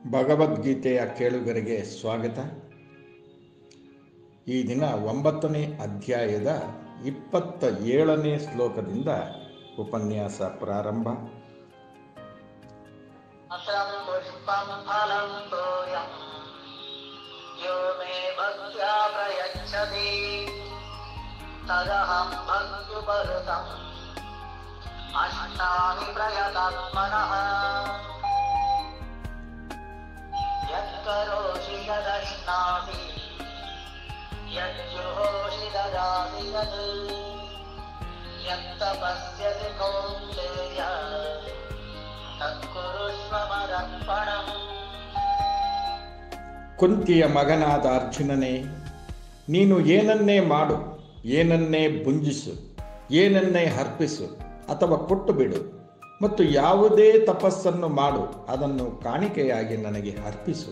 ಭಗವದ್ಗೀತೆಯ ಕೇಳುಗರಿಗೆ ಸ್ವಾಗತ ಈ ದಿನ ಒಂಬತ್ತನೇ ಅಧ್ಯಾಯದ ಇಪ್ಪತ್ತ ಏಳನೇ ಶ್ಲೋಕದಿಂದ ಉಪನ್ಯಾಸ ಪ್ರಾರಂಭ असं पुष्पं फलं तोयम् यो मे भक्त्या प्रयच्छति तदहं भक्त्युपहृतम् अष्टामि प्रयतात्मनः यत्करोषि यदश्नासि यज्जुहोषि ददासि यत् यत्तपस्यसि कौन्तेय ತತ್ಕುರುಷ್ವ ಮದರ್ಪಣಂ ಕುಂತಿಯ ಮಗನಾದ ಅರ್ಜುನನೇ ನೀನು ಏನನ್ನೇ ಮಾಡು ಏನನ್ನೇ ಭುಂಜಿಸು ಏನನ್ನೇ ಅರ್ಪಿಸು ಅಥವಾ ಕೊಟ್ಟು ಬಿಡು ಮತ್ತು ಯಾವುದೇ ತಪಸ್ಸನ್ನು ಮಾಡು ಅದನ್ನು ಕಾಣಿಕೆಯಾಗಿ ನನಗೆ ಅರ್ಪಿಸು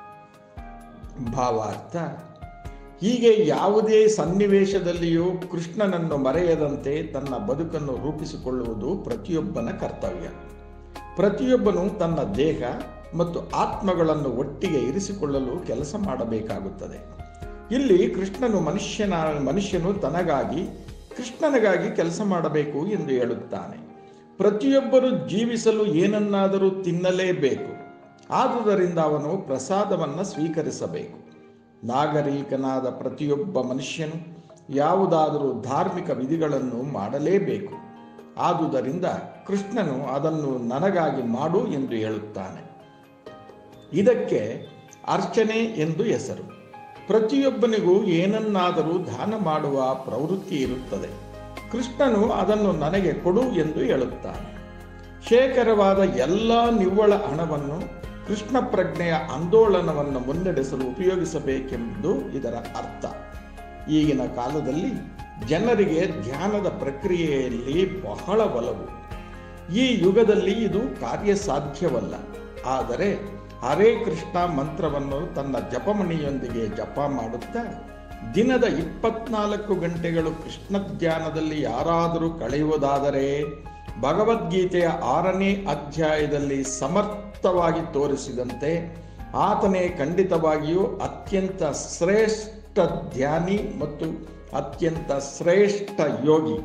ಭಾವಾರ್ಥ ಹೀಗೆ ಯಾವುದೇ ಸನ್ನಿವೇಶದಲ್ಲಿಯೂ ಕೃಷ್ಣನನ್ನು ಮರೆಯದಂತೆ ತನ್ನ ಬದುಕನ್ನು ರೂಪಿಸಿಕೊಳ್ಳುವುದು ಪ್ರತಿಯೊಬ್ಬನ ಕರ್ತವ್ಯ ಪ್ರತಿಯೊಬ್ಬನು ತನ್ನ ದೇಹ ಮತ್ತು ಆತ್ಮಗಳನ್ನು ಒಟ್ಟಿಗೆ ಇರಿಸಿಕೊಳ್ಳಲು ಕೆಲಸ ಮಾಡಬೇಕಾಗುತ್ತದೆ ಇಲ್ಲಿ ಕೃಷ್ಣನು ಮನುಷ್ಯನ ಮನುಷ್ಯನು ತನಗಾಗಿ ಕೃಷ್ಣನಿಗಾಗಿ ಕೆಲಸ ಮಾಡಬೇಕು ಎಂದು ಹೇಳುತ್ತಾನೆ ಪ್ರತಿಯೊಬ್ಬರು ಜೀವಿಸಲು ಏನನ್ನಾದರೂ ತಿನ್ನಲೇಬೇಕು ಆದುದರಿಂದ ಅವನು ಪ್ರಸಾದವನ್ನು ಸ್ವೀಕರಿಸಬೇಕು ನಾಗರಿಕನಾದ ಪ್ರತಿಯೊಬ್ಬ ಮನುಷ್ಯನು ಯಾವುದಾದರೂ ಧಾರ್ಮಿಕ ವಿಧಿಗಳನ್ನು ಮಾಡಲೇಬೇಕು ಆದುದರಿಂದ ಕೃಷ್ಣನು ಅದನ್ನು ನನಗಾಗಿ ಮಾಡು ಎಂದು ಹೇಳುತ್ತಾನೆ ಇದಕ್ಕೆ ಅರ್ಚನೆ ಎಂದು ಹೆಸರು ಪ್ರತಿಯೊಬ್ಬನಿಗೂ ಏನನ್ನಾದರೂ ದಾನ ಮಾಡುವ ಪ್ರವೃತ್ತಿ ಇರುತ್ತದೆ ಕೃಷ್ಣನು ಅದನ್ನು ನನಗೆ ಕೊಡು ಎಂದು ಹೇಳುತ್ತಾನೆ ಶೇಖರವಾದ ಎಲ್ಲ ನಿವ್ವಳ ಹಣವನ್ನು ಕೃಷ್ಣ ಪ್ರಜ್ಞೆಯ ಆಂದೋಲನವನ್ನು ಮುನ್ನಡೆಸಲು ಉಪಯೋಗಿಸಬೇಕೆಂಬುದು ಇದರ ಅರ್ಥ ಈಗಿನ ಕಾಲದಲ್ಲಿ ಜನರಿಗೆ ಧ್ಯಾನದ ಪ್ರಕ್ರಿಯೆಯಲ್ಲಿ ಬಹಳ ಒಲವು ಈ ಯುಗದಲ್ಲಿ ಇದು ಕಾರ್ಯಸಾಧ್ಯವಲ್ಲ ಆದರೆ ಹರೇ ಕೃಷ್ಣ ಮಂತ್ರವನ್ನು ತನ್ನ ಜಪಮಣಿಯೊಂದಿಗೆ ಜಪ ಮಾಡುತ್ತಾ ದಿನದ ಇಪ್ಪತ್ನಾಲ್ಕು ಗಂಟೆಗಳು ಕೃಷ್ಣ ಧ್ಯಾನದಲ್ಲಿ ಯಾರಾದರೂ ಕಳೆಯುವುದಾದರೆ ಭಗವದ್ಗೀತೆಯ ಆರನೇ ಅಧ್ಯಾಯದಲ್ಲಿ ಸಮರ್ಥವಾಗಿ ತೋರಿಸಿದಂತೆ ಆತನೇ ಖಂಡಿತವಾಗಿಯೂ ಅತ್ಯಂತ ಶ್ರೇಷ್ಠ ಧ್ಯಾನಿ ಮತ್ತು ಅತ್ಯಂತ ಶ್ರೇಷ್ಠ ಯೋಗಿ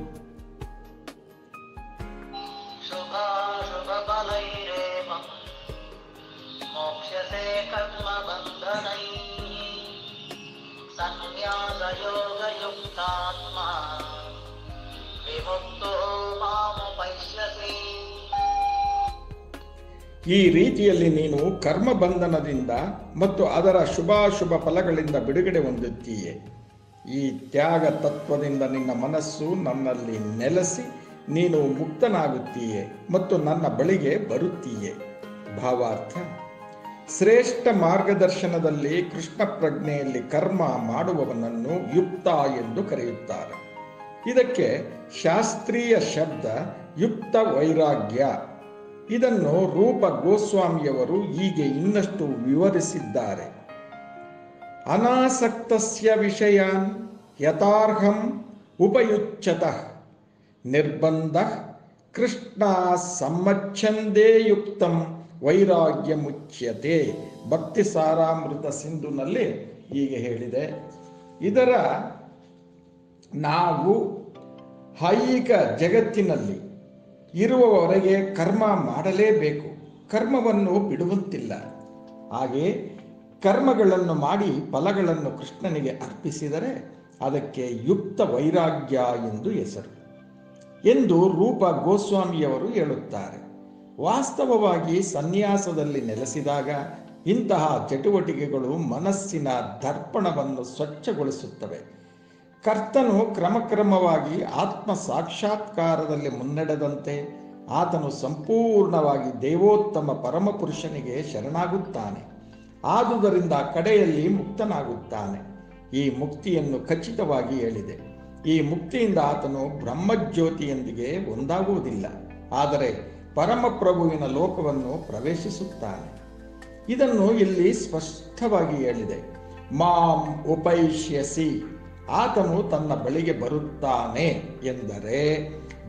शुभाशुभफलैरेवम् मोक्ष्यसे कर्मबन्धनैः सन्न्यासयोगयुक्तात्मा विमुक्तो मामुपैष्यसि ಈ ರೀತಿಯಲ್ಲಿ ನೀನು ಕರ್ಮ ಬಂಧನದಿಂದ ಮತ್ತು ಅದರ ಶುಭಾಶುಭ ಫಲಗಳಿಂದ ಬಿಡುಗಡೆ ಹೊಂದುತ್ತೀಯೆ ಈ ತ್ಯಾಗ ತತ್ವದಿಂದ ನಿನ್ನ ಮನಸ್ಸು ನನ್ನಲ್ಲಿ ನೆಲೆಸಿ ನೀನು ಮುಕ್ತನಾಗುತ್ತೀಯೆ ಮತ್ತು ನನ್ನ ಬಳಿಗೆ ಬರುತ್ತೀಯೆ ಭಾವಾರ್ಥ ಶ್ರೇಷ್ಠ ಮಾರ್ಗದರ್ಶನದಲ್ಲಿ ಕೃಷ್ಣ ಪ್ರಜ್ಞೆಯಲ್ಲಿ ಕರ್ಮ ಮಾಡುವವನನ್ನು ಯುಕ್ತ ಎಂದು ಕರೆಯುತ್ತಾರೆ ಇದಕ್ಕೆ ಶಾಸ್ತ್ರೀಯ ಶಬ್ದ ಯುಕ್ತ ವೈರಾಗ್ಯ ಇದನ್ನು ರೂಪ ಗೋಸ್ವಾಮಿಯವರು ಹೀಗೆ ಇನ್ನಷ್ಟು ವಿವರಿಸಿದ್ದಾರೆ ಅನಾಸಕ್ತಸ್ಯ ವಿಷಯಾನ್ ಯಥಾರ್ಹಂ ಉಪಯುಚ್ಯತಃ ನಿರ್ಬಂಧ ಕೃಷ್ಣ ಸಮ್ಮಚ್ಛಂದೇ ಯುಕ್ತಂ ವೈರಾಗ್ಯ ಮುಚ್ಯತೆ ಭಕ್ತಿ ಸಾರಾಮೃತ ಸಿಂಧುನಲ್ಲಿ ಹೀಗೆ ಹೇಳಿದೆ ಇದರ ನಾವು ಐಹಿಕ ಜಗತ್ತಿನಲ್ಲಿ ಇರುವವರೆಗೆ ಕರ್ಮ ಮಾಡಲೇಬೇಕು ಕರ್ಮವನ್ನು ಬಿಡುವಂತಿಲ್ಲ ಹಾಗೆ ಕರ್ಮಗಳನ್ನು ಮಾಡಿ ಫಲಗಳನ್ನು ಕೃಷ್ಣನಿಗೆ ಅರ್ಪಿಸಿದರೆ ಅದಕ್ಕೆ ಯುಕ್ತ ವೈರಾಗ್ಯ ಎಂದು ಹೆಸರು ಎಂದು ರೂಪ ಗೋಸ್ವಾಮಿಯವರು ಹೇಳುತ್ತಾರೆ ವಾಸ್ತವವಾಗಿ ಸನ್ಯಾಸದಲ್ಲಿ ನೆಲೆಸಿದಾಗ ಇಂತಹ ಚಟುವಟಿಕೆಗಳು ಮನಸ್ಸಿನ ದರ್ಪಣವನ್ನು ಸ್ವಚ್ಛಗೊಳಿಸುತ್ತವೆ ಕರ್ತನು ಕ್ರಮಕ್ರಮವಾಗಿ ಆತ್ಮ ಸಾಕ್ಷಾತ್ಕಾರದಲ್ಲಿ ಮುನ್ನಡೆದಂತೆ ಆತನು ಸಂಪೂರ್ಣವಾಗಿ ದೇವೋತ್ತಮ ಪರಮಪುರುಷನಿಗೆ ಶರಣಾಗುತ್ತಾನೆ ಆದುದರಿಂದ ಕಡೆಯಲ್ಲಿ ಮುಕ್ತನಾಗುತ್ತಾನೆ ಈ ಮುಕ್ತಿಯನ್ನು ಖಚಿತವಾಗಿ ಹೇಳಿದೆ ಈ ಮುಕ್ತಿಯಿಂದ ಆತನು ಬ್ರಹ್ಮಜ್ಯೋತಿಯೊಂದಿಗೆ ಒಂದಾಗುವುದಿಲ್ಲ ಆದರೆ ಪರಮಪ್ರಭುವಿನ ಲೋಕವನ್ನು ಪ್ರವೇಶಿಸುತ್ತಾನೆ ಇದನ್ನು ಇಲ್ಲಿ ಸ್ಪಷ್ಟವಾಗಿ ಹೇಳಿದೆ ಮಾಂ ಉಪೈಷ್ಯಸಿ ಆತನು ತನ್ನ ಬಳಿಗೆ ಬರುತ್ತಾನೆ ಎಂದರೆ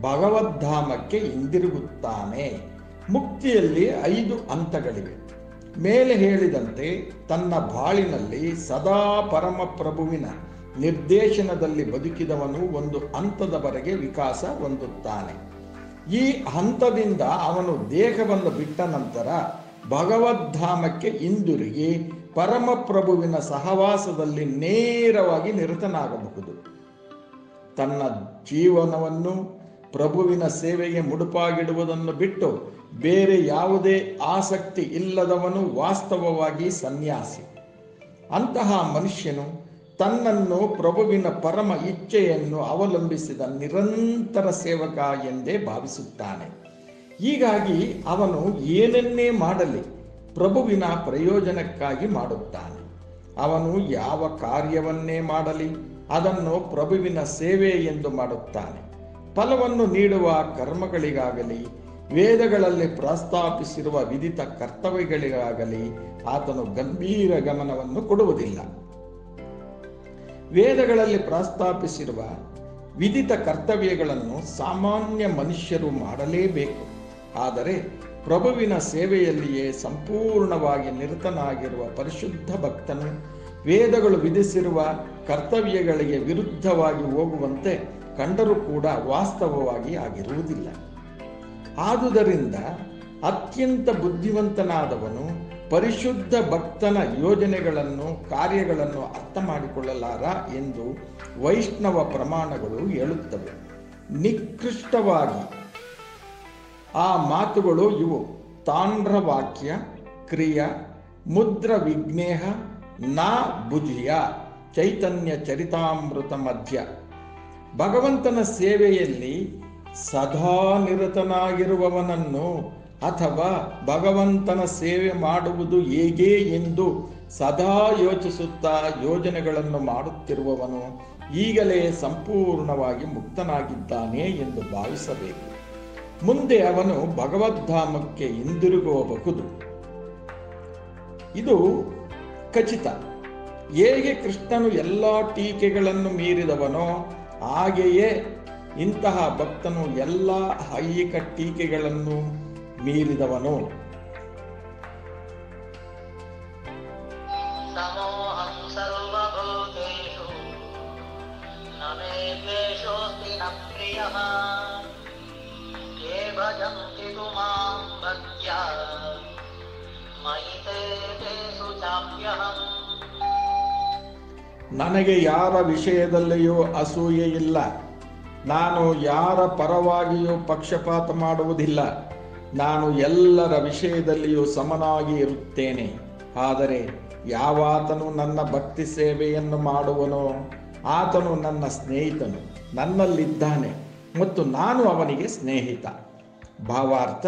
ಭಗವದ್ಧಾಮಕ್ಕೆ ಹಿಂದಿರುಗುತ್ತಾನೆ ಮುಕ್ತಿಯಲ್ಲಿ ಐದು ಹಂತಗಳಿವೆ ಮೇಲೆ ಹೇಳಿದಂತೆ ತನ್ನ ಬಾಳಿನಲ್ಲಿ ಸದಾ ಪರಮಪ್ರಭುವಿನ ನಿರ್ದೇಶನದಲ್ಲಿ ಬದುಕಿದವನು ಒಂದು ಹಂತದವರೆಗೆ ವಿಕಾಸ ಹೊಂದುತ್ತಾನೆ ಈ ಹಂತದಿಂದ ಅವನು ದೇಹವನ್ನು ಬಿಟ್ಟ ನಂತರ ಭಗವದ್ಧಾಮಕ್ಕೆ ಹಿಂದಿರುಗಿ ಪರಮಪ್ರಭುವಿನ ಸಹವಾಸದಲ್ಲಿ ನೇರವಾಗಿ ನಿರತನಾಗಬಹುದು ತನ್ನ ಜೀವನವನ್ನು ಪ್ರಭುವಿನ ಸೇವೆಗೆ ಮುಡುಪಾಗಿಡುವುದನ್ನು ಬಿಟ್ಟು ಬೇರೆ ಯಾವುದೇ ಆಸಕ್ತಿ ಇಲ್ಲದವನು ವಾಸ್ತವವಾಗಿ ಸನ್ಯಾಸಿ ಅಂತಹ ಮನುಷ್ಯನು ತನ್ನನ್ನು ಪ್ರಭುವಿನ ಪರಮ ಇಚ್ಛೆಯನ್ನು ಅವಲಂಬಿಸಿದ ನಿರಂತರ ಸೇವಕ ಎಂದೇ ಭಾವಿಸುತ್ತಾನೆ ಹೀಗಾಗಿ ಅವನು ಏನನ್ನೇ ಮಾಡಲಿ ಪ್ರಭುವಿನ ಪ್ರಯೋಜನಕ್ಕಾಗಿ ಮಾಡುತ್ತಾನೆ ಅವನು ಯಾವ ಕಾರ್ಯವನ್ನೇ ಮಾಡಲಿ ಅದನ್ನು ಪ್ರಭುವಿನ ಸೇವೆ ಎಂದು ಮಾಡುತ್ತಾನೆ ಫಲವನ್ನು ನೀಡುವ ಕರ್ಮಗಳಿಗಾಗಲಿ ವೇದಗಳಲ್ಲಿ ಪ್ರಸ್ತಾಪಿಸಿರುವ ವಿಧಿತ ಕರ್ತವ್ಯಗಳಿಗಾಗಲಿ ಆತನು ಗಂಭೀರ ಗಮನವನ್ನು ಕೊಡುವುದಿಲ್ಲ ವೇದಗಳಲ್ಲಿ ಪ್ರಸ್ತಾಪಿಸಿರುವ ವಿಧಿತ ಕರ್ತವ್ಯಗಳನ್ನು ಸಾಮಾನ್ಯ ಮನುಷ್ಯರು ಮಾಡಲೇಬೇಕು ಆದರೆ ಪ್ರಭುವಿನ ಸೇವೆಯಲ್ಲಿಯೇ ಸಂಪೂರ್ಣವಾಗಿ ನಿರತನಾಗಿರುವ ಪರಿಶುದ್ಧ ಭಕ್ತನು ವೇದಗಳು ವಿಧಿಸಿರುವ ಕರ್ತವ್ಯಗಳಿಗೆ ವಿರುದ್ಧವಾಗಿ ಹೋಗುವಂತೆ ಕಂಡರೂ ಕೂಡ ವಾಸ್ತವವಾಗಿ ಆಗಿರುವುದಿಲ್ಲ ಆದುದರಿಂದ ಅತ್ಯಂತ ಬುದ್ಧಿವಂತನಾದವನು ಪರಿಶುದ್ಧ ಭಕ್ತನ ಯೋಜನೆಗಳನ್ನು ಕಾರ್ಯಗಳನ್ನು ಅರ್ಥ ಮಾಡಿಕೊಳ್ಳಲಾರ ಎಂದು ವೈಷ್ಣವ ಪ್ರಮಾಣಗಳು ಹೇಳುತ್ತವೆ ನಿಕೃಷ್ಟವಾಗಿ ಆ ಮಾತುಗಳು ಇವು ತಾಂಡ್ರವಾಕ್ಯ ಕ್ರಿಯ ಮುದ್ರ ವಿಜ್ಞೇಹ ನಾ ಭುಜಿಯ ಚೈತನ್ಯ ಚರಿತಾಮೃತ ಮಧ್ಯ ಭಗವಂತನ ಸೇವೆಯಲ್ಲಿ ಸದಾ ನಿರತನಾಗಿರುವವನನ್ನು ಅಥವಾ ಭಗವಂತನ ಸೇವೆ ಮಾಡುವುದು ಹೇಗೆ ಎಂದು ಸದಾ ಯೋಚಿಸುತ್ತಾ ಯೋಜನೆಗಳನ್ನು ಮಾಡುತ್ತಿರುವವನು ಈಗಲೇ ಸಂಪೂರ್ಣವಾಗಿ ಮುಕ್ತನಾಗಿದ್ದಾನೆ ಎಂದು ಭಾವಿಸಬೇಕು ಮುಂದೆ ಅವನು ಭಗವದ್ಧಾಮಕ್ಕೆ ಹಿಂದಿರುಗಬಹುದು ಇದು ಖಚಿತ ಹೇಗೆ ಕೃಷ್ಣನು ಎಲ್ಲ ಟೀಕೆಗಳನ್ನು ಮೀರಿದವನೋ ಹಾಗೆಯೇ ಇಂತಹ ಭಕ್ತನು ಎಲ್ಲ ಐಹಿಕ ಟೀಕೆಗಳನ್ನು ಮೀರಿದವನು समोऽहं सर्वभूतेषु न मे द्वेषोऽस्ति न प्रियः ये भजन्ति तु मां भक्त्या मयि ते तेषु चाप्यहम् ನನಗೆ ಯಾರ ವಿಷಯದಲ್ಲಿಯೂ ಅಸೂಯೆ ಇಲ್ಲ ನಾನು ಯಾರ ಪರವಾಗಿಯೂ ಪಕ್ಷಪಾತ ಮಾಡುವುದಿಲ್ಲ ನಾನು ಎಲ್ಲರ ವಿಷಯದಲ್ಲಿಯೂ ಸಮನಾಗಿ ಇರುತ್ತೇನೆ ಆದರೆ ಯಾವಾತನು ನನ್ನ ಭಕ್ತಿ ಸೇವೆಯನ್ನು ಮಾಡುವನೋ ಆತನು ನನ್ನ ಸ್ನೇಹಿತನು ನನ್ನಲ್ಲಿದ್ದಾನೆ ಮತ್ತು ನಾನು ಅವನಿಗೆ ಸ್ನೇಹಿತ ಭಾವಾರ್ಥ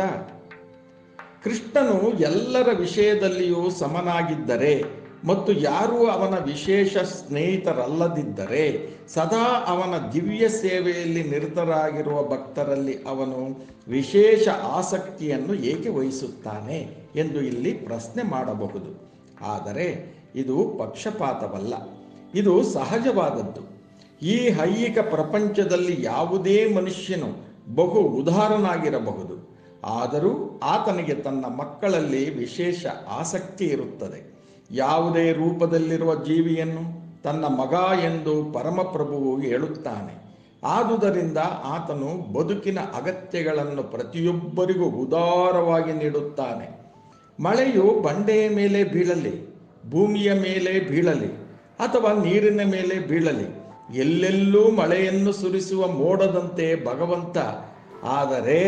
ಕೃಷ್ಣನು ಎಲ್ಲರ ವಿಷಯದಲ್ಲಿಯೂ ಸಮನಾಗಿದ್ದರೆ ಮತ್ತು ಯಾರೂ ಅವನ ವಿಶೇಷ ಸ್ನೇಹಿತರಲ್ಲದಿದ್ದರೆ ಸದಾ ಅವನ ದಿವ್ಯ ಸೇವೆಯಲ್ಲಿ ನಿರತರಾಗಿರುವ ಭಕ್ತರಲ್ಲಿ ಅವನು ವಿಶೇಷ ಆಸಕ್ತಿಯನ್ನು ಏಕೆ ವಹಿಸುತ್ತಾನೆ ಎಂದು ಇಲ್ಲಿ ಪ್ರಶ್ನೆ ಮಾಡಬಹುದು ಆದರೆ ಇದು ಪಕ್ಷಪಾತವಲ್ಲ ಇದು ಸಹಜವಾದದ್ದು ಈ ಐಹಿಕ ಪ್ರಪಂಚದಲ್ಲಿ ಯಾವುದೇ ಮನುಷ್ಯನು ಬಹು ಉದಾರನಾಗಿರಬಹುದು ಆದರೂ ಆತನಿಗೆ ತನ್ನ ಮಕ್ಕಳಲ್ಲಿ ವಿಶೇಷ ಆಸಕ್ತಿ ಇರುತ್ತದೆ ಯಾವುದೇ ರೂಪದಲ್ಲಿರುವ ಜೀವಿಯನ್ನು ತನ್ನ ಮಗ ಎಂದು ಪರಮಪ್ರಭುವು ಹೇಳುತ್ತಾನೆ ಆದುದರಿಂದ ಆತನು ಬದುಕಿನ ಅಗತ್ಯಗಳನ್ನು ಪ್ರತಿಯೊಬ್ಬರಿಗೂ ಉದಾರವಾಗಿ ನೀಡುತ್ತಾನೆ ಮಳೆಯು ಬಂಡೆಯ ಮೇಲೆ ಬೀಳಲಿ ಭೂಮಿಯ ಮೇಲೆ ಬೀಳಲಿ ಅಥವಾ ನೀರಿನ ಮೇಲೆ ಬೀಳಲಿ ಎಲ್ಲೆಲ್ಲೂ ಮಳೆಯನ್ನು ಸುರಿಸುವ ಮೋಡದಂತೆ ಭಗವಂತ ಆದರೆ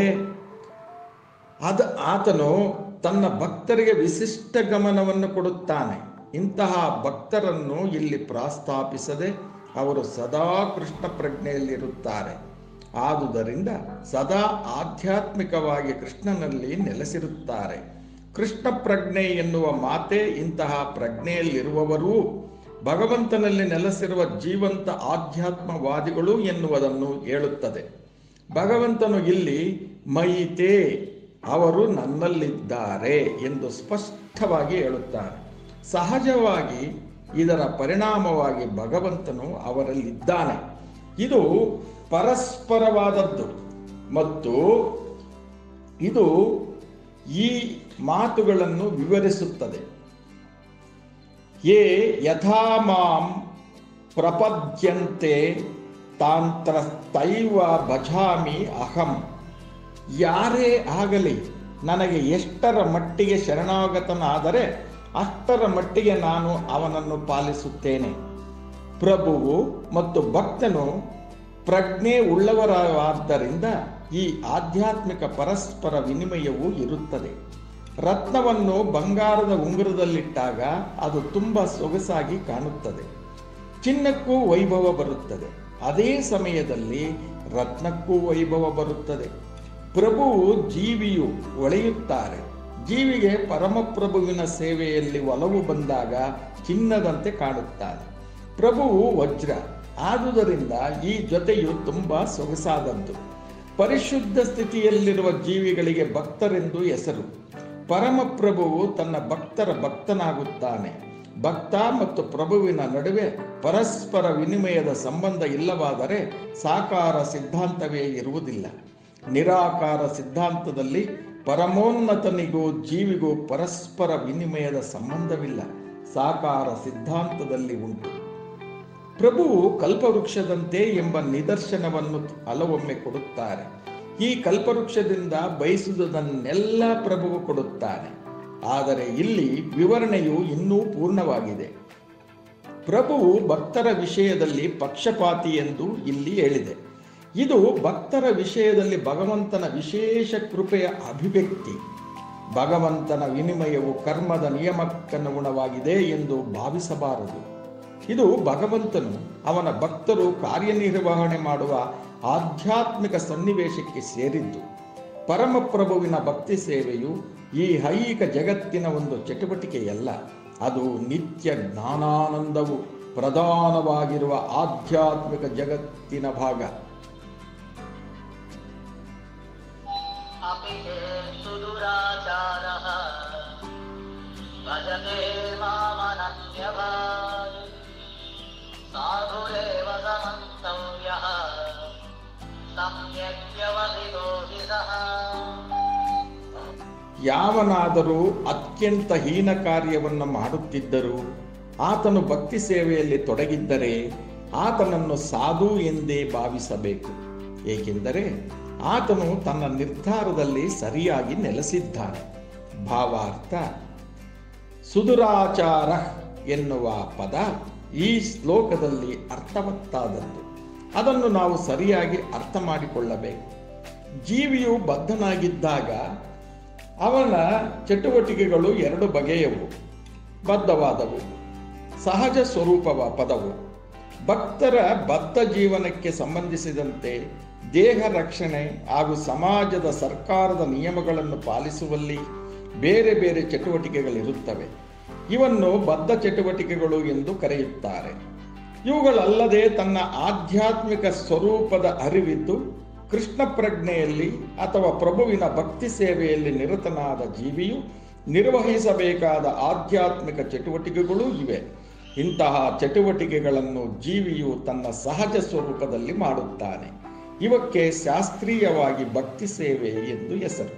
ಅದ ಆತನು ತನ್ನ ಭಕ್ತರಿಗೆ ವಿಶಿಷ್ಟ ಗಮನವನ್ನು ಕೊಡುತ್ತಾನೆ ಇಂತಹ ಭಕ್ತರನ್ನು ಇಲ್ಲಿ ಪ್ರಸ್ತಾಪಿಸದೆ ಅವರು ಸದಾ ಕೃಷ್ಣ ಪ್ರಜ್ಞೆಯಲ್ಲಿರುತ್ತಾರೆ ಆದುದರಿಂದ ಸದಾ ಆಧ್ಯಾತ್ಮಿಕವಾಗಿ ಕೃಷ್ಣನಲ್ಲಿ ನೆಲೆಸಿರುತ್ತಾರೆ ಕೃಷ್ಣ ಪ್ರಜ್ಞೆ ಎನ್ನುವ ಮಾತೇ ಇಂತಹ ಪ್ರಜ್ಞೆಯಲ್ಲಿರುವವರೂ ಭಗವಂತನಲ್ಲಿ ನೆಲೆಸಿರುವ ಜೀವಂತ ಆಧ್ಯಾತ್ಮವಾದಿಗಳು ಎನ್ನುವುದನ್ನು ಹೇಳುತ್ತದೆ ಭಗವಂತನು ಇಲ್ಲಿ ಮೈತೆ ಅವರು ನನ್ನಲ್ಲಿದ್ದಾರೆ ಎಂದು ಸ್ಪಷ್ಟವಾಗಿ ಹೇಳುತ್ತಾರೆ ಸಹಜವಾಗಿ ಇದರ ಪರಿಣಾಮವಾಗಿ ಭಗವಂತನು ಅವರಲ್ಲಿದ್ದಾನೆ ಇದು ಪರಸ್ಪರವಾದದ್ದು ಮತ್ತು ಇದು ಈ ಮಾತುಗಳನ್ನು ವಿವರಿಸುತ್ತದೆ ಯೇ ಯಥಾ ಮಾಂ ಪ್ರಪದ್ಯಂತೆ ತಾಂತ್ರಸ್ತೈವ ಭಜಾಮಿ ಅಹಂ ಯಾರೇ ಆಗಲಿ ನನಗೆ ಎಷ್ಟರ ಮಟ್ಟಿಗೆ ಶರಣಾಗತನಾದರೆ ಅಷ್ಟರ ಮಟ್ಟಿಗೆ ನಾನು ಅವನನ್ನು ಪಾಲಿಸುತ್ತೇನೆ ಪ್ರಭುವು ಮತ್ತು ಭಕ್ತನು ಪ್ರಜ್ಞೆ ಉಳ್ಳವರಾದ್ದರಿಂದ ಈ ಆಧ್ಯಾತ್ಮಿಕ ಪರಸ್ಪರ ವಿನಿಮಯವು ಇರುತ್ತದೆ ರತ್ನವನ್ನು ಬಂಗಾರದ ಉಂಗುರದಲ್ಲಿಟ್ಟಾಗ ಅದು ತುಂಬ ಸೊಗಸಾಗಿ ಕಾಣುತ್ತದೆ ಚಿನ್ನಕ್ಕೂ ವೈಭವ ಬರುತ್ತದೆ ಅದೇ ಸಮಯದಲ್ಲಿ ರತ್ನಕ್ಕೂ ವೈಭವ ಬರುತ್ತದೆ ಪ್ರಭುವು ಜೀವಿಯು ಒಳೆಯುತ್ತಾರೆ ಜೀವಿಗೆ ಪರಮಪ್ರಭುವಿನ ಸೇವೆಯಲ್ಲಿ ಒಲವು ಬಂದಾಗ ಚಿನ್ನದಂತೆ ಕಾಣುತ್ತಾನೆ ಪ್ರಭುವು ವಜ್ರ ಆದುದರಿಂದ ಈ ಜೊತೆಯು ತುಂಬ ಸೊಗಸಾದದ್ದು ಪರಿಶುದ್ಧ ಸ್ಥಿತಿಯಲ್ಲಿರುವ ಜೀವಿಗಳಿಗೆ ಭಕ್ತರೆಂದು ಹೆಸರು ಪರಮಪ್ರಭುವು ತನ್ನ ಭಕ್ತರ ಭಕ್ತನಾಗುತ್ತಾನೆ ಭಕ್ತ ಮತ್ತು ಪ್ರಭುವಿನ ನಡುವೆ ಪರಸ್ಪರ ವಿನಿಮಯದ ಸಂಬಂಧ ಇಲ್ಲವಾದರೆ ಸಾಕಾರ ಸಿದ್ಧಾಂತವೇ ಇರುವುದಿಲ್ಲ ನಿರಾಕಾರ ಸಿದ್ಧಾಂತದಲ್ಲಿ ಪರಮೋನ್ನತನಿಗೂ ಜೀವಿಗೂ ಪರಸ್ಪರ ವಿನಿಮಯದ ಸಂಬಂಧವಿಲ್ಲ ಸಾಕಾರ ಸಿದ್ಧಾಂತದಲ್ಲಿ ಉಂಟು ಪ್ರಭುವು ಕಲ್ಪವೃಕ್ಷದಂತೆ ಎಂಬ ನಿದರ್ಶನವನ್ನು ಹಲವೊಮ್ಮೆ ಕೊಡುತ್ತಾರೆ ಈ ಕಲ್ಪವೃಕ್ಷದಿಂದ ಬಯಸುವುದನ್ನೆಲ್ಲ ಪ್ರಭುವು ಕೊಡುತ್ತಾನೆ ಆದರೆ ಇಲ್ಲಿ ವಿವರಣೆಯು ಇನ್ನೂ ಪೂರ್ಣವಾಗಿದೆ ಪ್ರಭುವು ಭಕ್ತರ ವಿಷಯದಲ್ಲಿ ಪಕ್ಷಪಾತಿ ಎಂದು ಇಲ್ಲಿ ಹೇಳಿದೆ ಇದು ಭಕ್ತರ ವಿಷಯದಲ್ಲಿ ಭಗವಂತನ ವಿಶೇಷ ಕೃಪೆಯ ಅಭಿವ್ಯಕ್ತಿ ಭಗವಂತನ ವಿನಿಮಯವು ಕರ್ಮದ ನಿಯಮಕ್ಕನುಗುಣವಾಗಿದೆ ಎಂದು ಭಾವಿಸಬಾರದು ಇದು ಭಗವಂತನು ಅವನ ಭಕ್ತರು ಕಾರ್ಯನಿರ್ವಹಣೆ ಮಾಡುವ ಆಧ್ಯಾತ್ಮಿಕ ಸನ್ನಿವೇಶಕ್ಕೆ ಸೇರಿದ್ದು ಪರಮಪ್ರಭುವಿನ ಭಕ್ತಿ ಸೇವೆಯು ಈ ಐಹಿಕ ಜಗತ್ತಿನ ಒಂದು ಚಟುವಟಿಕೆಯಲ್ಲ ಅದು ನಿತ್ಯ ಜ್ಞಾನಾನಂದವು ಪ್ರಧಾನವಾಗಿರುವ ಆಧ್ಯಾತ್ಮಿಕ ಜಗತ್ತಿನ ಭಾಗ अपि चेत्सु दुराचारः भजते मामनन्यभाग् साधुरेव समन्तव्यः सम्यक् व्यवहितो हि सः ಯಾವನಾದರೂ ಅತ್ಯಂತ ಹೀನ ಕಾರ್ಯವನ್ನು ಮಾಡುತ್ತಿದ್ದರೂ ಆತನು ಭಕ್ತಿ ಸೇವೆಯಲ್ಲಿ ತೊಡಗಿದ್ದರೆ ಆತನನ್ನು ಸಾಧು ಎಂದೇ ಭಾವಿಸಬೇಕು ಏಕೆಂದರೆ ಆತನು ತನ್ನ ನಿರ್ಧಾರದಲ್ಲಿ ಸರಿಯಾಗಿ ನೆಲೆಸಿದ್ದಾನೆ ಭಾವಾರ್ಥ ಸುದುರಾಚಾರ ಎನ್ನುವ ಪದ ಈ ಶ್ಲೋಕದಲ್ಲಿ ಅರ್ಥವತ್ತಾದದ್ದು ಅದನ್ನು ನಾವು ಸರಿಯಾಗಿ ಅರ್ಥ ಮಾಡಿಕೊಳ್ಳಬೇಕು ಜೀವಿಯು ಬದ್ಧನಾಗಿದ್ದಾಗ ಅವನ ಚಟುವಟಿಕೆಗಳು ಎರಡು ಬಗೆಯವು ಬದ್ಧವಾದವು ಸಹಜ ಸ್ವರೂಪವ ಪದವು ಭಕ್ತರ ಬದ್ಧ ಜೀವನಕ್ಕೆ ಸಂಬಂಧಿಸಿದಂತೆ ದೇಹ ರಕ್ಷಣೆ ಹಾಗೂ ಸಮಾಜದ ಸರ್ಕಾರದ ನಿಯಮಗಳನ್ನು ಪಾಲಿಸುವಲ್ಲಿ ಬೇರೆ ಬೇರೆ ಚಟುವಟಿಕೆಗಳಿರುತ್ತವೆ ಇವನ್ನು ಬದ್ಧ ಚಟುವಟಿಕೆಗಳು ಎಂದು ಕರೆಯುತ್ತಾರೆ ಇವುಗಳಲ್ಲದೆ ತನ್ನ ಆಧ್ಯಾತ್ಮಿಕ ಸ್ವರೂಪದ ಅರಿವಿದ್ದು ಕೃಷ್ಣ ಪ್ರಜ್ಞೆಯಲ್ಲಿ ಅಥವಾ ಪ್ರಭುವಿನ ಭಕ್ತಿ ಸೇವೆಯಲ್ಲಿ ನಿರತನಾದ ಜೀವಿಯು ನಿರ್ವಹಿಸಬೇಕಾದ ಆಧ್ಯಾತ್ಮಿಕ ಚಟುವಟಿಕೆಗಳೂ ಇವೆ ಇಂತಹ ಚಟುವಟಿಕೆಗಳನ್ನು ಜೀವಿಯು ತನ್ನ ಸಹಜ ಸ್ವರೂಪದಲ್ಲಿ ಮಾಡುತ್ತಾನೆ ಇವಕ್ಕೆ ಶಾಸ್ತ್ರೀಯವಾಗಿ ಭಕ್ತಿ ಸೇವೆ ಎಂದು ಹೆಸರು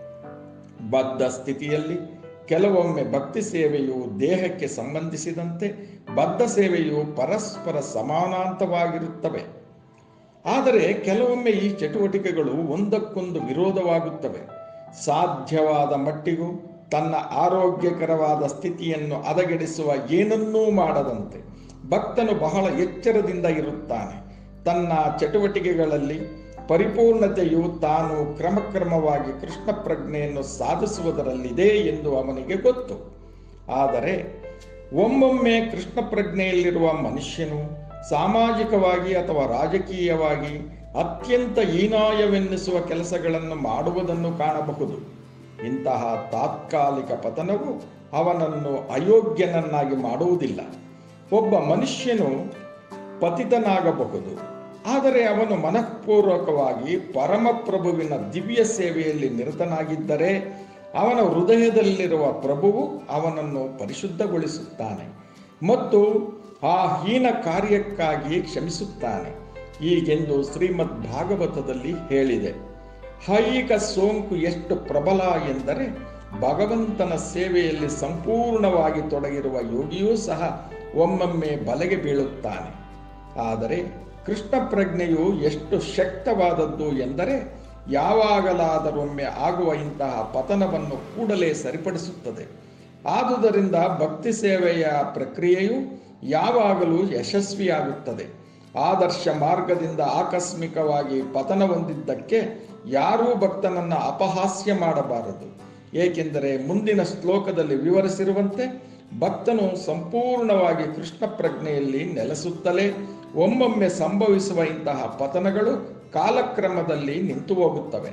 ಬದ್ಧ ಸ್ಥಿತಿಯಲ್ಲಿ ಕೆಲವೊಮ್ಮೆ ಭಕ್ತಿ ಸೇವೆಯು ದೇಹಕ್ಕೆ ಸಂಬಂಧಿಸಿದಂತೆ ಬದ್ಧ ಸೇವೆಯು ಪರಸ್ಪರ ಸಮಾನಾಂತವಾಗಿರುತ್ತವೆ ಆದರೆ ಕೆಲವೊಮ್ಮೆ ಈ ಚಟುವಟಿಕೆಗಳು ಒಂದಕ್ಕೊಂದು ವಿರೋಧವಾಗುತ್ತವೆ ಸಾಧ್ಯವಾದ ಮಟ್ಟಿಗೂ ತನ್ನ ಆರೋಗ್ಯಕರವಾದ ಸ್ಥಿತಿಯನ್ನು ಹದಗೆಡಿಸುವ ಏನನ್ನೂ ಮಾಡದಂತೆ ಭಕ್ತನು ಬಹಳ ಎಚ್ಚರದಿಂದ ಇರುತ್ತಾನೆ ತನ್ನ ಚಟುವಟಿಕೆಗಳಲ್ಲಿ ಪರಿಪೂರ್ಣತೆಯು ತಾನು ಕ್ರಮಕ್ರಮವಾಗಿ ಕೃಷ್ಣ ಪ್ರಜ್ಞೆಯನ್ನು ಸಾಧಿಸುವುದರಲ್ಲಿದೆ ಎಂದು ಅವನಿಗೆ ಗೊತ್ತು ಆದರೆ ಒಮ್ಮೊಮ್ಮೆ ಕೃಷ್ಣ ಪ್ರಜ್ಞೆಯಲ್ಲಿರುವ ಮನುಷ್ಯನು ಸಾಮಾಜಿಕವಾಗಿ ಅಥವಾ ರಾಜಕೀಯವಾಗಿ ಅತ್ಯಂತ ಹೀನಾಯವೆನ್ನಿಸುವ ಕೆಲಸಗಳನ್ನು ಮಾಡುವುದನ್ನು ಕಾಣಬಹುದು ಇಂತಹ ತಾತ್ಕಾಲಿಕ ಪತನವು ಅವನನ್ನು ಅಯೋಗ್ಯನನ್ನಾಗಿ ಮಾಡುವುದಿಲ್ಲ ಒಬ್ಬ ಮನುಷ್ಯನು ಪತಿತನಾಗಬಹುದು ಆದರೆ ಅವನು ಮನಃಪೂರ್ವಕವಾಗಿ ಪರಮಪ್ರಭುವಿನ ದಿವ್ಯ ಸೇವೆಯಲ್ಲಿ ನಿರತನಾಗಿದ್ದರೆ ಅವನ ಹೃದಯದಲ್ಲಿರುವ ಪ್ರಭುವು ಅವನನ್ನು ಪರಿಶುದ್ಧಗೊಳಿಸುತ್ತಾನೆ ಮತ್ತು ಆ ಹೀನ ಕಾರ್ಯಕ್ಕಾಗಿ ಕ್ಷಮಿಸುತ್ತಾನೆ ಹೀಗೆಂದು ಶ್ರೀಮದ್ ಭಾಗವತದಲ್ಲಿ ಹೇಳಿದೆ ಹೈಕ ಸೋಂಕು ಎಷ್ಟು ಪ್ರಬಲ ಎಂದರೆ ಭಗವಂತನ ಸೇವೆಯಲ್ಲಿ ಸಂಪೂರ್ಣವಾಗಿ ತೊಡಗಿರುವ ಯೋಗಿಯೂ ಸಹ ಒಮ್ಮೊಮ್ಮೆ ಬಲೆಗೆ ಬೀಳುತ್ತಾನೆ ಆದರೆ ಕೃಷ್ಣ ಪ್ರಜ್ಞೆಯು ಎಷ್ಟು ಶಕ್ತವಾದದ್ದು ಎಂದರೆ ಯಾವಾಗಲಾದರೊಮ್ಮೆ ಆಗುವ ಇಂತಹ ಪತನವನ್ನು ಕೂಡಲೇ ಸರಿಪಡಿಸುತ್ತದೆ ಆದುದರಿಂದ ಭಕ್ತಿ ಸೇವೆಯ ಪ್ರಕ್ರಿಯೆಯು ಯಾವಾಗಲೂ ಯಶಸ್ವಿಯಾಗುತ್ತದೆ ಆದರ್ಶ ಮಾರ್ಗದಿಂದ ಆಕಸ್ಮಿಕವಾಗಿ ಪತನ ಹೊಂದಿದ್ದಕ್ಕೆ ಯಾರೂ ಭಕ್ತನನ್ನು ಅಪಹಾಸ್ಯ ಮಾಡಬಾರದು ಏಕೆಂದರೆ ಮುಂದಿನ ಶ್ಲೋಕದಲ್ಲಿ ವಿವರಿಸಿರುವಂತೆ ಭಕ್ತನು ಸಂಪೂರ್ಣವಾಗಿ ಕೃಷ್ಣ ಪ್ರಜ್ಞೆಯಲ್ಲಿ ನೆಲೆಸುತ್ತಲೇ ಒಮ್ಮೊಮ್ಮೆ ಸಂಭವಿಸುವ ಇಂತಹ ಪತನಗಳು ಕಾಲಕ್ರಮದಲ್ಲಿ ನಿಂತು ಹೋಗುತ್ತವೆ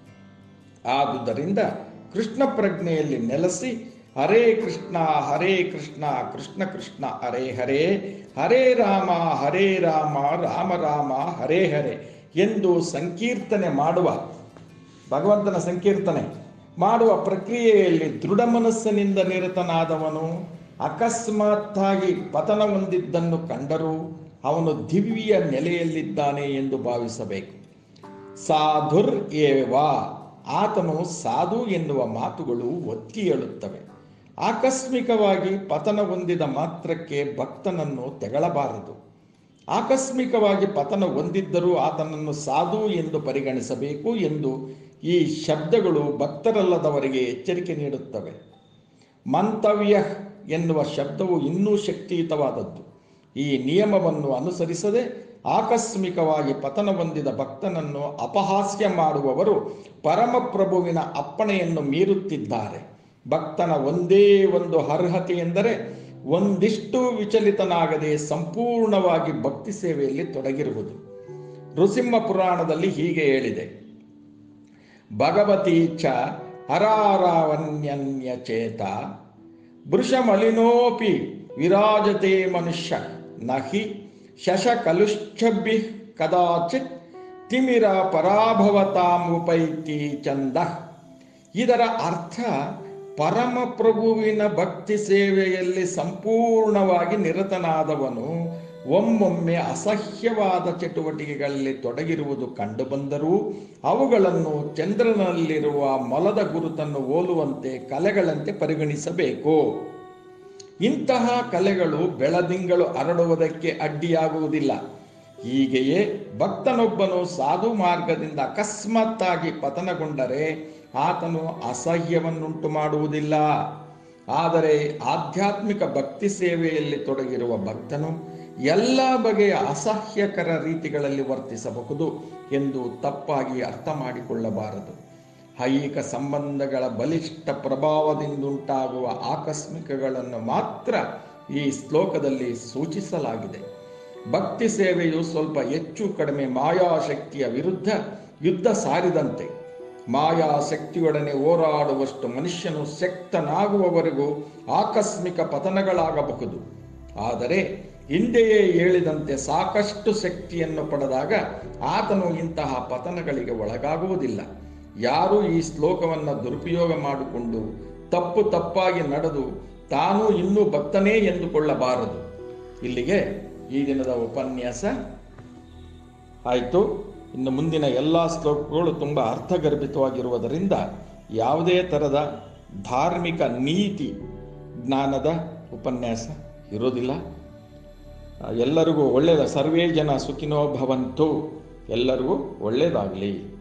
ಆದುದರಿಂದ ಕೃಷ್ಣ ಪ್ರಜ್ಞೆಯಲ್ಲಿ ನೆಲೆಸಿ ಹರೇ ಕೃಷ್ಣ ಹರೇ ಕೃಷ್ಣ ಕೃಷ್ಣ ಕೃಷ್ಣ ಹರೇ ಹರೇ ಹರೇ ರಾಮ ಹರೇ ರಾಮ ರಾಮ ರಾಮ ಹರೇ ಹರೇ ಎಂದು ಸಂಕೀರ್ತನೆ ಮಾಡುವ ಭಗವಂತನ ಸಂಕೀರ್ತನೆ ಮಾಡುವ ಪ್ರಕ್ರಿಯೆಯಲ್ಲಿ ದೃಢ ಮನಸ್ಸಿನಿಂದ ನಿರತನಾದವನು ಅಕಸ್ಮಾತ್ತಾಗಿ ಪತನ ಹೊಂದಿದ್ದನ್ನು ಕಂಡರೂ ಅವನು ದಿವ್ಯ ನೆಲೆಯಲ್ಲಿದ್ದಾನೆ ಎಂದು ಭಾವಿಸಬೇಕು ಸಾಧುರ್ ಏವ ಆತನು ಸಾಧು ಎನ್ನುವ ಮಾತುಗಳು ಒತ್ತಿ ಹೇಳುತ್ತವೆ ಆಕಸ್ಮಿಕವಾಗಿ ಪತನ ಹೊಂದಿದ ಮಾತ್ರಕ್ಕೆ ಭಕ್ತನನ್ನು ತೆಗಳಬಾರದು ಆಕಸ್ಮಿಕವಾಗಿ ಪತನ ಹೊಂದಿದ್ದರೂ ಆತನನ್ನು ಸಾಧು ಎಂದು ಪರಿಗಣಿಸಬೇಕು ಎಂದು ಈ ಶಬ್ದಗಳು ಭಕ್ತರಲ್ಲದವರಿಗೆ ಎಚ್ಚರಿಕೆ ನೀಡುತ್ತವೆ ಮಂತವ್ಯ ಎನ್ನುವ ಶಬ್ದವು ಇನ್ನೂ ಶಕ್ತಿಯುತವಾದದ್ದು ಈ ನಿಯಮವನ್ನು ಅನುಸರಿಸದೆ ಆಕಸ್ಮಿಕವಾಗಿ ಪತನ ಹೊಂದಿದ ಭಕ್ತನನ್ನು ಅಪಹಾಸ್ಯ ಮಾಡುವವರು ಪರಮಪ್ರಭುವಿನ ಅಪ್ಪಣೆಯನ್ನು ಮೀರುತ್ತಿದ್ದಾರೆ ಭಕ್ತನ ಒಂದೇ ಒಂದು ಅರ್ಹತೆ ಎಂದರೆ ಒಂದಿಷ್ಟು ವಿಚಲಿತನಾಗದೆ ಸಂಪೂರ್ಣವಾಗಿ ಭಕ್ತಿ ಸೇವೆಯಲ್ಲಿ ತೊಡಗಿರುವುದು ನೃಸಿಂಹ ಪುರಾಣದಲ್ಲಿ ಹೀಗೆ ಹೇಳಿದೆ ಭಗವತಿ ಚ ಹರಾರಾವಣ್ಯನ್ಯ ಚೇತ ಭೃಷಮಲಿನೋಪಿ ವಿರಾಜತೆ ಮನುಷ್ಯ ನಹಿ ಶಶಕಲುಶ್ಚಭಿ ಕದಾಚಿತ್ ತಿಮಿರ ಪರಾಭವತಾಮುಪೈತಿ ಚಂದ ಇದರ ಅರ್ಥ ಪರಮಪ್ರಭುವಿನ ಭಕ್ತಿ ಸೇವೆಯಲ್ಲಿ ಸಂಪೂರ್ಣವಾಗಿ ನಿರತನಾದವನು ಒಮ್ಮೊಮ್ಮೆ ಅಸಹ್ಯವಾದ ಚಟುವಟಿಕೆಗಳಲ್ಲಿ ತೊಡಗಿರುವುದು ಕಂಡುಬಂದರೂ ಅವುಗಳನ್ನು ಚಂದ್ರನಲ್ಲಿರುವ ಮೊಲದ ಗುರುತನ್ನು ಹೋಲುವಂತೆ ಕಲೆಗಳಂತೆ ಪರಿಗಣಿಸಬೇಕು ಇಂತಹ ಕಲೆಗಳು ಬೆಳದಿಂಗಳು ಹರಡುವುದಕ್ಕೆ ಅಡ್ಡಿಯಾಗುವುದಿಲ್ಲ ಹೀಗೆಯೇ ಭಕ್ತನೊಬ್ಬನು ಸಾಧು ಮಾರ್ಗದಿಂದ ಅಕಸ್ಮಾತ್ತಾಗಿ ಪತನಗೊಂಡರೆ ಆತನು ಅಸಹ್ಯವನ್ನುಂಟು ಮಾಡುವುದಿಲ್ಲ ಆದರೆ ಆಧ್ಯಾತ್ಮಿಕ ಭಕ್ತಿ ಸೇವೆಯಲ್ಲಿ ತೊಡಗಿರುವ ಭಕ್ತನು ಎಲ್ಲ ಬಗೆಯ ಅಸಹ್ಯಕರ ರೀತಿಗಳಲ್ಲಿ ವರ್ತಿಸಬಹುದು ಎಂದು ತಪ್ಪಾಗಿ ಅರ್ಥ ಮಾಡಿಕೊಳ್ಳಬಾರದು ಐಹಿಕ ಸಂಬಂಧಗಳ ಬಲಿಷ್ಠ ಪ್ರಭಾವದಿಂದುಂಟಾಗುವ ಆಕಸ್ಮಿಕಗಳನ್ನು ಮಾತ್ರ ಈ ಶ್ಲೋಕದಲ್ಲಿ ಸೂಚಿಸಲಾಗಿದೆ ಭಕ್ತಿ ಸೇವೆಯು ಸ್ವಲ್ಪ ಹೆಚ್ಚು ಕಡಿಮೆ ಮಾಯಾಶಕ್ತಿಯ ವಿರುದ್ಧ ಯುದ್ಧ ಸಾರಿದಂತೆ ಮಾಯಾಶಕ್ತಿಯೊಡನೆ ಹೋರಾಡುವಷ್ಟು ಮನುಷ್ಯನು ಶಕ್ತನಾಗುವವರೆಗೂ ಆಕಸ್ಮಿಕ ಪತನಗಳಾಗಬಹುದು ಆದರೆ ಹಿಂದೆಯೇ ಹೇಳಿದಂತೆ ಸಾಕಷ್ಟು ಶಕ್ತಿಯನ್ನು ಪಡೆದಾಗ ಆತನು ಇಂತಹ ಪತನಗಳಿಗೆ ಒಳಗಾಗುವುದಿಲ್ಲ ಯಾರು ಈ ಶ್ಲೋಕವನ್ನು ದುರುಪಯೋಗ ಮಾಡಿಕೊಂಡು ತಪ್ಪು ತಪ್ಪಾಗಿ ನಡೆದು ತಾನು ಇನ್ನೂ ಭಕ್ತನೇ ಎಂದುಕೊಳ್ಳಬಾರದು ಇಲ್ಲಿಗೆ ಈ ದಿನದ ಉಪನ್ಯಾಸ ಆಯಿತು ಇನ್ನು ಮುಂದಿನ ಎಲ್ಲ ಶ್ಲೋಕಗಳು ತುಂಬ ಅರ್ಥಗರ್ಭಿತವಾಗಿರುವುದರಿಂದ ಯಾವುದೇ ಥರದ ಧಾರ್ಮಿಕ ನೀತಿ ಜ್ಞಾನದ ಉಪನ್ಯಾಸ ಇರೋದಿಲ್ಲ ಎಲ್ಲರಿಗೂ ಒಳ್ಳೆಯದ ಸರ್ವೇ ಜನ ಸುಖಿನೋ ಭವಂತು ಎಲ್ಲರಿಗೂ ಒಳ್ಳೆಯದಾಗಲಿ